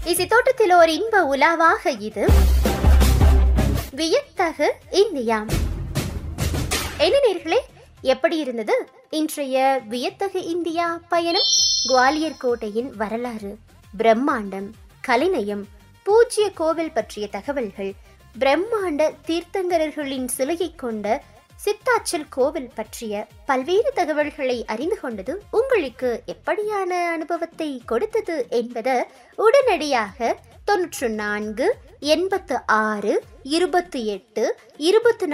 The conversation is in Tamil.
இசை தோட்டத்தில் ஒரு இன்ப உலாவாக இது வியத்தகு இந்தியா என்ன நேர்களே எப்படி இருந்தது இன்றைய வியத்தகு இந்தியா பயணம் குவாலியர் கோட்டையின் வரலாறு பிரம்மாண்டம் கலைநயம் பூஜ்ய கோவில் பற்றிய தகவல்கள் பிரம்மாண்ட தீர்த்தங்கரர்களின் சிலையை கொண்ட சித்தாச்சல் கோவில் பற்றிய பல்வேறு தகவல்களை அறிந்து கொண்டது உங்களுக்கு எப்படியான அனுபவத்தை கொடுத்தது என்பதை உடனடியாக தொன்னூற்று நான்கு எண்பத்து ஆறு இருபத்தி எட்டு இருபத்தி